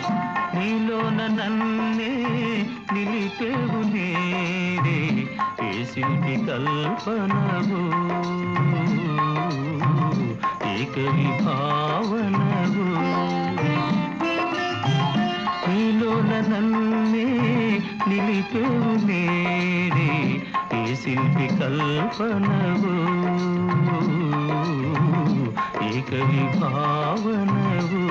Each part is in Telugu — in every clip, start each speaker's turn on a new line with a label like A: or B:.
A: నీలోన నన్నే నిలిపేవు నేడే ఏ శిల్పి కల్పనవు ఏక విభావనవు నీలోన నన్నే నిలిపేవు నేడే ఏ శిల్పి కల్పనవు ఏక విభావనవు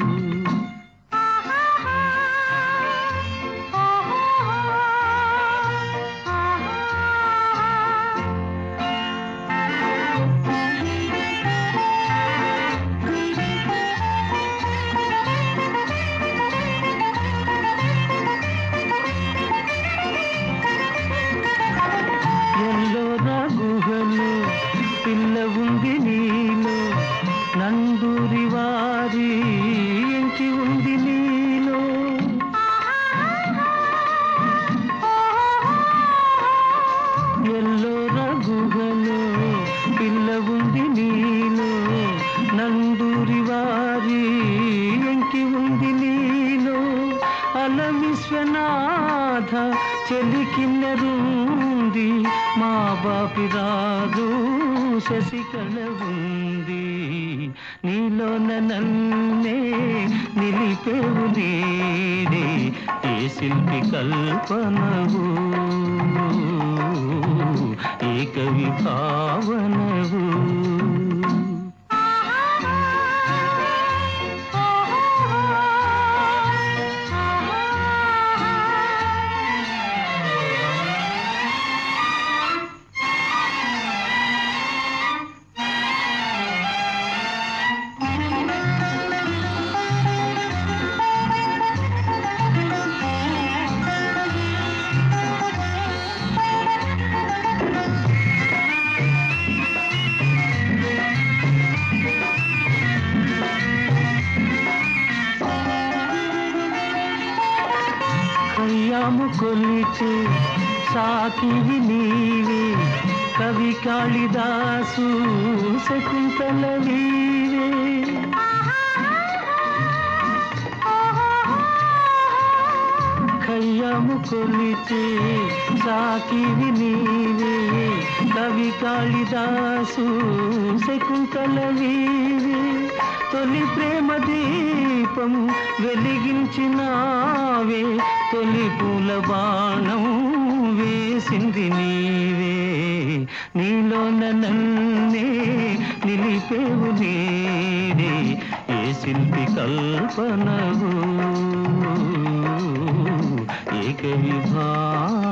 A: ఎల్లోరా గుహలో పిల్ల ఉంది నీలో నందూరి వారి ఎంకి ఉంది నీలో ఎల్లోరా గుహలో పిల్ల ఉంది నీలో నందూరి వారి ఎంకి ఉంది నీలో అల విశ్వనాథ చెలికిన్నరుంది మా బాపి రాదు శశికళ ఉంది నీలోన నన్నే నిలిపేవు నేడే ఏ శిల్పి కల్పనవు ఏక విభావనవు కయ్యాము కొలిచే సాకివి నీవే కవి కాళిదాసు శకుంతల నీవే కయ్యాము కొలిచే సాకివి నీవే కవి కాళిదాసు శకుంతల నీవే తొలి ప్రేమ దీపం వెలిగించినావే తొలి పూల బాణం వేసింది నీవే నీలోన నన్నే నిలిపేవు నేడే ఏ శిల్పి కల్పనవు ఏక విభా